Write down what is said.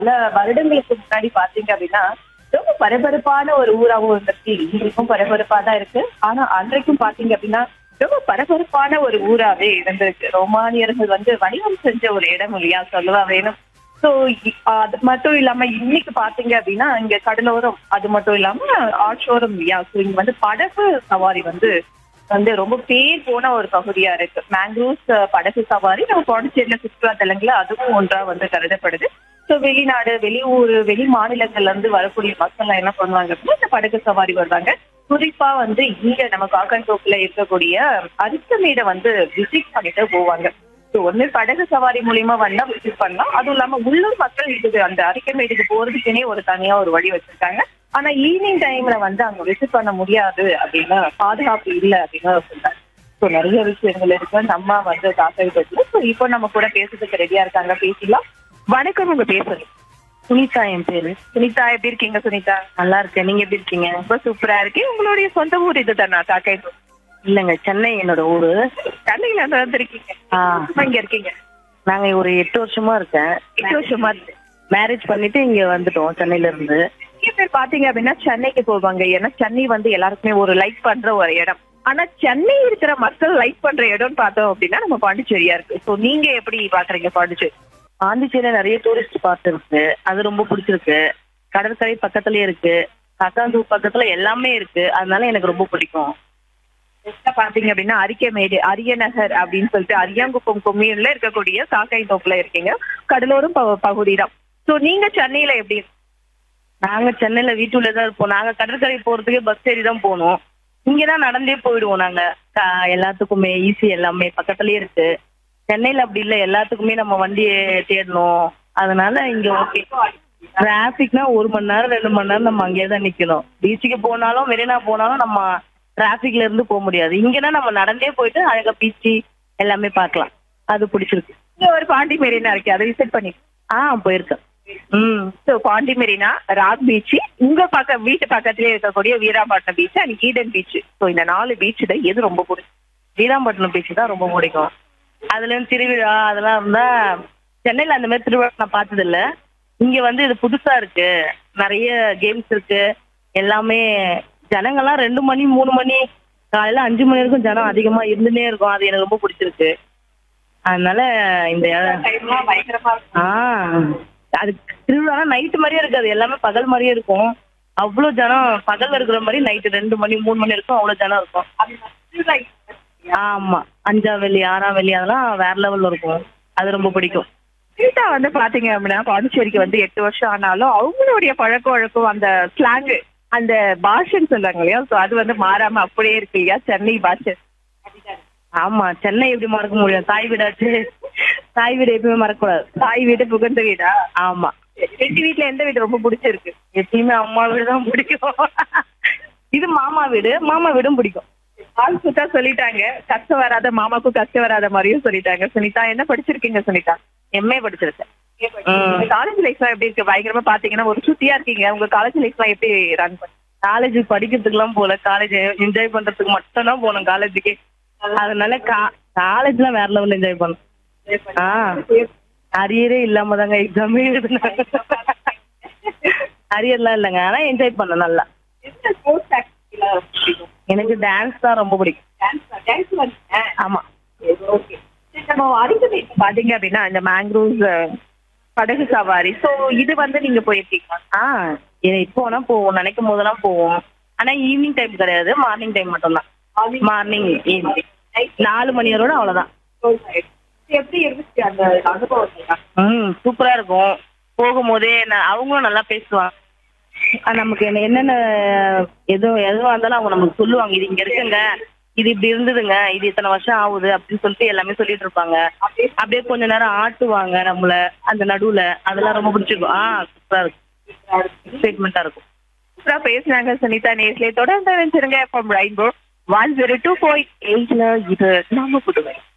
பல வருடங்களுக்கு முன்னாடி பாத்தீங்க அப்படின்னா ரொம்ப பரபரப்பான ஒரு ஊராவும் இருந்துச்சு இன்றைக்கும் பரபரப்பா தான் இருக்கு ஆனா அன்றைக்கும் பாத்தீங்க அப்படின்னா ரொம்ப பரபரப்பான ஒரு ஊராவே இருந்திருக்கு ரோமானியர்கள் வந்து வணிகம் செஞ்ச ஒரு இடம் இல்லையா சொல்லவா வேணும் சோ அது மட்டும் இல்லாம இன்னைக்கு பாத்தீங்க அப்படின்னா இங்க கடலோரம் அது மட்டும் இல்லாம ஆட்சோரம் இல்லையா சோ இங்க வந்து படகு சவாரி வந்து வந்து ரொம்ப பேர் போன ஒரு பகுதியா இருக்கு மேங்க்ரூவ்ஸ் படகு சவாரி நம்ம பாண்டிச்சேரியில சுற்றுலா தலங்கள்ல அதுவும் ஒன்றா வந்து கருதப்படுது சோ வெளிநாடு வெளியூர் வெளி மாநிலங்கள்ல இருந்து வரக்கூடிய மக்கள் என்ன பண்ணுவாங்க அப்படின்னா இந்த படகு சவாரி வருவாங்க குறிப்பா வந்து இங்க நம்ம காக்கன்தோப்புல இருக்கக்கூடிய அரிசமேடை வந்து விசிட் பண்ணிட்டு போவாங்க ஸோ ஒண்ணு படகு சவாரி மூலியமா வந்தா விசிட் பண்ணலாம் அதுவும் இல்லாம உள்ளூர் மக்கள் இதுக்கு அந்த அரிக்கமேடுக்கு போறதுக்குனே ஒரு தனியா ஒரு வழி வச்சிருக்காங்க ஆனா ஈவினிங் டைம்ல வந்து அங்க விசிட் பண்ண முடியாது அப்படின்னு பாதுகாப்பு இல்ல அப்படின்னு சொல்றாங்க ஸோ நிறைய விஷயங்கள் இருக்கு நம்ம வந்து காக்கா ஸோ இப்போ நம்ம கூட பேசுறதுக்கு ரெடியா இருக்காங்க பேசிடலாம் வணக்கம் உங்க பேசுறது சுனிதா என் பேரு சுனிதா எப்படி இருக்கீங்க சுனிதா நல்லா இருக்கேன் நீங்க எப்படி இருக்கீங்க ரொம்ப சூப்பரா இருக்கு உங்களுடைய சொந்த ஊர் இது தானா காக்கை இல்லங்க சென்னை என்னோட ஊரு சென்னையில இருந்து வந்திருக்கீங்க ஆ, சும்மா இங்க இருக்கீங்க நாங்க ஒரு எட்டு வருஷமா இருக்கேன் எட்டு வருஷமா இருக்கு மேரேஜ் பண்ணிட்டு இங்க வந்துட்டோம் சென்னையில இருந்து நிறைய பேர் பாத்தீங்க அப்படின்னா சென்னைக்கு போவாங்க ஏன்னா சென்னை வந்து எல்லாருக்குமே ஒரு லைக் பண்ற ஒரு இடம் ஆனா சென்னை இருக்கிற மக்கள் லைக் பண்ற இடம்னு பார்த்தோம் அப்படின்னா நம்ம பாண்டிச்சேரியா இருக்கு சோ நீங்க எப்படி பாக்குறீங்க பாண்டிச்சேரி பாண்டிச்சேரியில நிறைய டூரிஸ்ட் ஸ்பாட் இருக்கு அது ரொம்ப பிடிச்சிருக்கு கடற்கரை பக்கத்துலயே இருக்கு காக்காந்தூர் பக்கத்துல எல்லாமே இருக்கு அதனால எனக்கு ரொம்ப பிடிக்கும் Next பாத்தீங்க அப்படின்னா அரிக்கமேடு அரியநகர் அப்படின்னு சொல்லிட்டு அரியாங்குப்பம் கொம்யூன்ல இருக்கக்கூடிய காக்கை தோப்புல இருக்கீங்க கடலோரம் ப- பகுதி தான் சோ நீங்க சென்னையில எப்படி நாங்க சென்னையில வீட்டுல தான் இருப்போம் நாங்க கடற்கரை போறதுக்கே பஸ் ஏறி தான் போகணும் இங்கதான் நடந்தே போயிடுவோம் நாங்க கா- எல்லாத்துக்குமே ஈஸி எல்லாமே பக்கத்துலயே இருக்கு சென்னையில அப்படி இல்ல எல்லாத்துக்குமே நம்ம வண்டியை தேடணும் அதனால இங்க ஓகே டிராபிக்னா ஒரு மணி நேரம் ரெண்டு மணி நேரம் நம்ம அங்கேயே தான் நிக்கணும் பீச்சுக்கு போனாலும் மெரினா போனாலும் நம்ம டிராபிக்ல இருந்து போக முடியாது இங்கன்னா நம்ம நடந்தே போயிட்டு அழகா பீச்சு எல்லாமே பார்க்கலாம் அது பிடிச்சிருக்கு இங்க ஒரு பாண்டி மெரினா இருக்கு அதை விசிட் பண்ணி ஆ போயிருக்கேன் ம் so Pondy Marina rock beach உங்க பக்க வீட்டு பக்கத்துலயே இருக்கக்கூடிய Veerapattam beach and Eden beach so இந்த நாலு பீச்ல எது ரொம்ப பிடிக்கும் வீராம்பட்டினம் பீச் தான் ரொம்ப பிடிக்கும் அதுல இருந்து திருவிழா அதெல்லாம் இருந்தா சென்னையில அந்த மாதிரி திருவிழா நான் பார்த்தது இல்ல இங்க வந்து இது புதுசா இருக்கு நிறைய கேம்ஸ் இருக்கு எல்லாமே ஜனங்கள்லாம் ரெண்டு மணி மூணு மணி காலையில அஞ்சு மணி வரைக்கும் ஜனம் அதிகமா இருந்துட்டே இருக்கும் அது எனக்கு ரொம்ப பிடிச்சிருக்கு அதனால இந்த இடம் பயங்கரமா ஆ அது திருவிழானா நைட்டு மாதிரியே இருக்காது எல்லாமே பகல் மாதிரியே இருக்கும் அவ்வளவு ஜனம் பகல்ல இருக்கிற மாதிரி நைட்டு ரெண்டு மணி மூணு மணி இருக்கும் அவ்வளவு ஜனம் இருக்கும் ஆமா அஞ்சாம் வெள்ளி ஆறாம் வெள்ளி அதெல்லாம் வேற லெவல்ல இருக்கும் அது ரொம்ப பிடிக்கும் கீதா வந்து பாத்தீங்க அப்படின்னா பாண்டிச்சேரிக்கு வந்து எட்டு வருஷம் ஆனாலும் அவங்களுடைய பழக்க வழக்கம் அந்த ஸ்லாங் அந்த பாஷைன்னு சொல்றாங்க இல்லையா சோ அது வந்து மாறாம அப்படியே இருக்கு இல்லையா சென்னை பாஷை ஆமா சென்னை எப்படி மறக்க முடியும் தாய் வீடாச்சு தாய் வீடு எப்பயுமே மறக்கக்கூடாது தாய் வீடு புகுந்த வீடா ஆமா ரெண்டு வீட்ல எந்த வீடு ரொம்ப பிடிச்சிருக்கு எப்பயுமே அம்மா வீடு தான் பிடிக்கும் இது மாமா வீடு மாமா வீடும் பிடிக்கும் ஆள் சுத்தா சொல்லிட்டாங்க கஷ்டம் வராத மாமாக்கும் கஷ்டம் வராத மாதிரியும் சொல்லிட்டாங்க சுனிதா என்ன படிச்சிருக்கீங்க சுனிதா எம்ஏ படிச்சிருக்கேன் காலேஜ் லைஃப்லாம் எப்படி இருக்கு பயங்கரமா பாத்தீங்கன்னா ஒரு சுத்தியா இருக்கீங்க உங்க காலேஜ் லைஃப்லாம் எப்படி ரன் பண்ணி காலேஜ் படிக்கிறதுக்குலாம் போல காலேஜ் என்ஜாய் பண்றதுக்கு மட்டும் தான் போனோம் காலேஜுக்கு அதனால காலேஜ்லாம் வேற லெவல்ல என்ஜாய் பண்ணோம் ஆ அரியரே இல்லாம தாங்க எக்ஸாமே எழுதுனேன் அரியர்லாம் இல்லைங்க ஆனா என்ஜாய் பண்ணேன் நல்லா எனக்கு டான்ஸ் தான் ரொம்ப பிடிக்கும் ஆமா ஓகே நம்ம அடிக்கடி பாத்தீங்க அப்படின்னா இந்த மேங்க்ரூவ்ஸ் படகு சவாரி சோ இது வந்து நீங்க போயிருக்கீங்க ஆ இது இப்போ வேணா போவோம் நினைக்கும் போதெல்லாம் போவோம் ஆனா ஈவினிங் டைம் கிடையாது மார்னிங் டைம் மட்டும்தான் மார்னிங் ஈவினிங் நாலு மணி வரோட அவ்வளவுதான் எப்படி இருந்துச்சு அந்த அனுபவம் ம் சூப்பரா இருக்கும் போகும்போதே நான் அவங்களும் நல்லா பேசுவாங்க அஹ் நமக்கு என்ன- என்னென்ன எது எதுவா இருந்தாலும் அவங்க நமக்கு சொல்லுவாங்க இது இங்க இருக்குங்க இது இப்படி இருந்ததுங்க இது இத்தனை வருஷம் ஆகுது அப்படின்னு சொல்லிட்டு எல்லாமே சொல்லிட்டு இருப்பாங்க அப்படியே கொஞ்ச நேரம் ஆட்டுவாங்க நம்மள அந்த நடுவுல அதெல்லாம் ரொம்ப பிடிச்சிருக்கும் ஆ சூப்பரா இருக்கும் எக்ஸைட்மெண்டா இருக்கும் சூப்பரா பேசினாங்க சுனிதா நேஸ்லே தொடர்ந்து நினைச்சிருங்க from rainbow one zero two point எயிட்ல இது நம்ம புதுவை